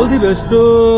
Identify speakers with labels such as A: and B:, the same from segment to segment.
A: all the best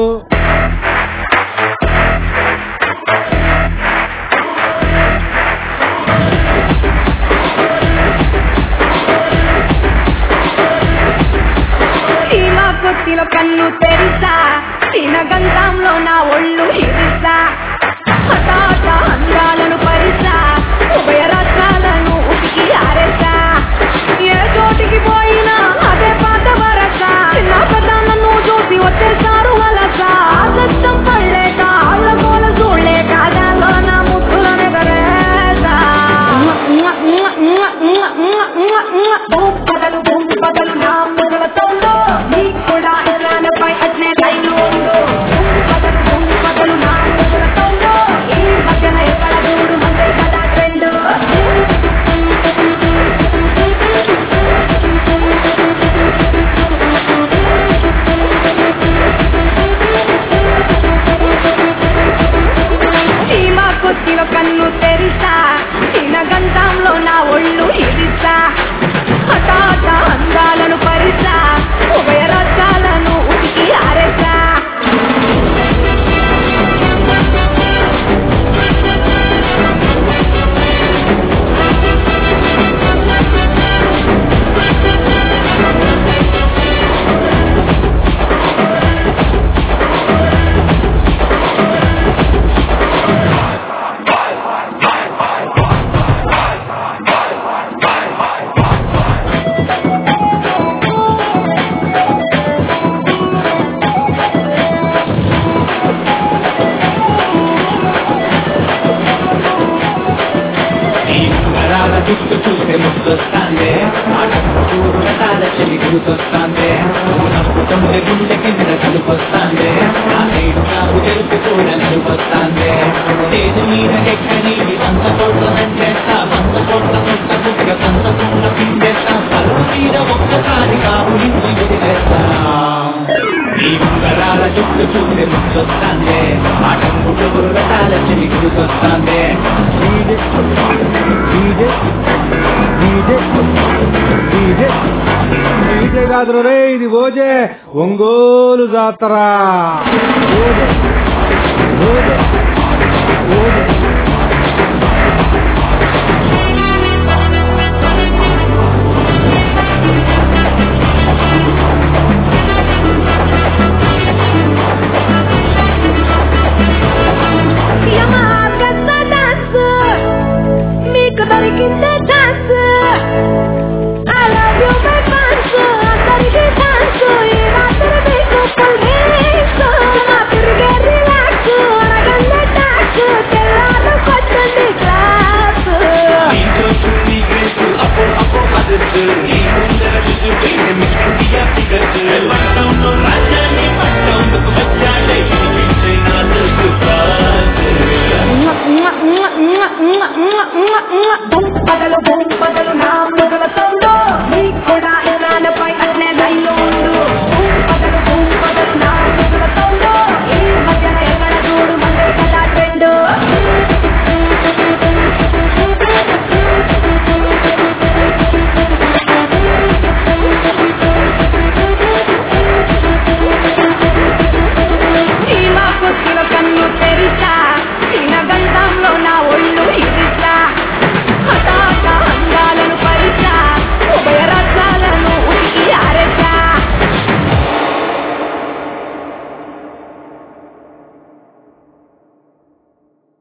B: సీమా కొట్టిలో కన్ను తెరిసా తినగంతంలో నా ఒళ్ళు హిరిసా హఠాట అందాలను పరిసా ఉభయ రాష్ట్రాలను ఉతికి ఆరేసా ఏ చోటికి పోయినా అదే పాత వరస చిన్న పెద్ద నన్ను చూసి వచ్చేసారు వలస ఆదర్శం పడలేక ఆళ్ళ కోల చూడలేక దానిలో నా ముద్దులను ఎగరేసా బొమ్మలు బొమ్మలు నా మొదలతో నీ కూడా ఎలానపై అట్నే లైన్ ఉండు బొమ్మలు బొమ్మలు నా మొదలతో ఈ మధ్యన ఎక్కడ చూడు మందే కదా ట్రెండ్ సీమా కొద్దిలో కన్ను తెరిసా తినగంతంలో నా ఒళ్ళు ఇరిసా హఠాట అందాలను పరిసా ఉభయ రాష్ట్రాలను ఉతికి ఆరేసా
C: ఈ ఉంగరాల జుట్టు చూస్తే ముద్దొస్తాందే ఆటకు చూడు రకాల చెవి గుర్తొస్తాందే నవ్వుతుంటే గుండె కింద కలుపొస్తాందే ఆ సైడు నాకు తెలుసు కూడా నలుపొస్తాందే స్టేజ్ మీద ఎక్కని వంద కోట్ల దంచేస్తా వంద కోట్ల సొంత కుక్క సంత సొంత పిండేస్తా పలువు మీద ఒక్కసారి కావు నిన్ను ఎదిలేస్తా ఈ ఉంగరాల జుట్టు చూస్తే ముద్దొస్తాందే ఆటకు చూడు రకాల చెవి గుర్తొస్తాందే
A: DJ DJ DJ DJ DJ కాదు రే ఇది ఓజే ఒంగోలు జాతర ఓజే ఓజే ఓజే